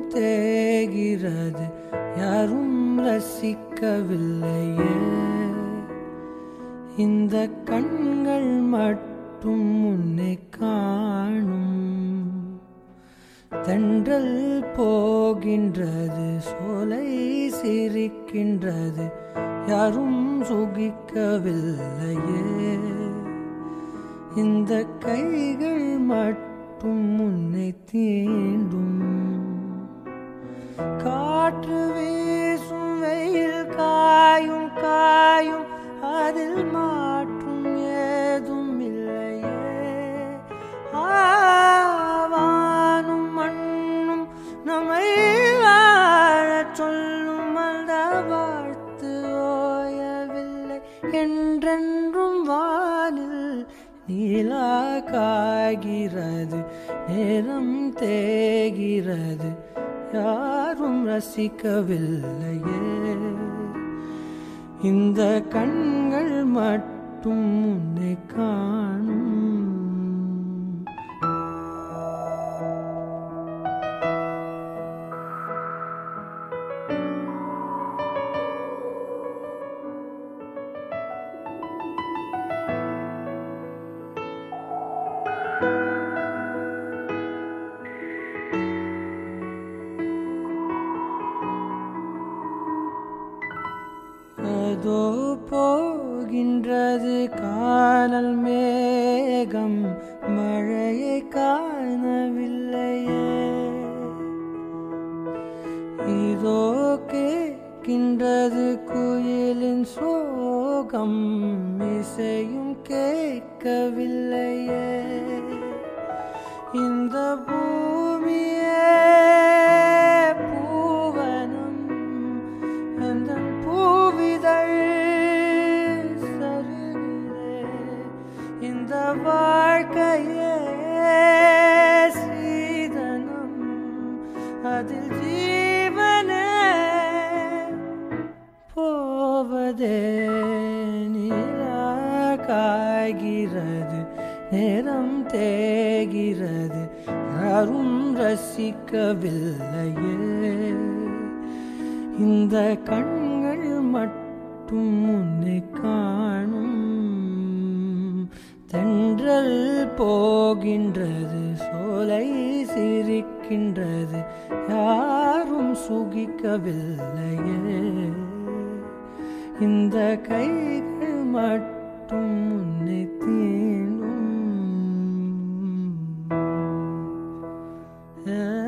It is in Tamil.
தேகிறது யாரும் ரசிக்கவில்லையே இந்த கண்கள் மட்டும் உன்னை காணும் தென்றல் போகின்றது சோலை சிரிக்கின்றது யாரும் சுகிக்கவில்லையே இந்த கைகள் மட்டும் உன்னை தீண்டும் காற்று வீசும் வெயில் காயும் காயும் அதில் மாற்றும் ஏதும் இல்லையே ஆவானும் மண்ணும் நம்மை வாழச் சொல்லும் அந்த வாழ்த்து ஓயவில்லை என்றென்றும் வானில் நீலா காய்கிறது நேரம் தேகிறது யாரும் ரசிக்கவில்லையே இந்த கண்கள் மட்டும் உன்னை காணும் அதோ போகின்றது காணல் மேகம் மழையை காணவில்லையே இதோ கேட்கின்றது குயிலின் சோகம் இசையும் கேட்கவில்லையே இந்த பூமியே பூவனம் அந்த பூவிதழ் சருகிறே இந்த வாழ்க்கையே சீதனம் அதில் ஜீவனே போவதே நீரா காய்கிறது நேரம் தேகிறது யாரும் ரசிக்கவில்லையே இந்த கண்கள் மட்டும் உன்னை காணும் தென்றல் போகின்றது சோலை சிரிக்கின்றது யாரும் சுகிக்கவில்லையே இந்த கைகள் மட்டும் உன்னை தீண்டும்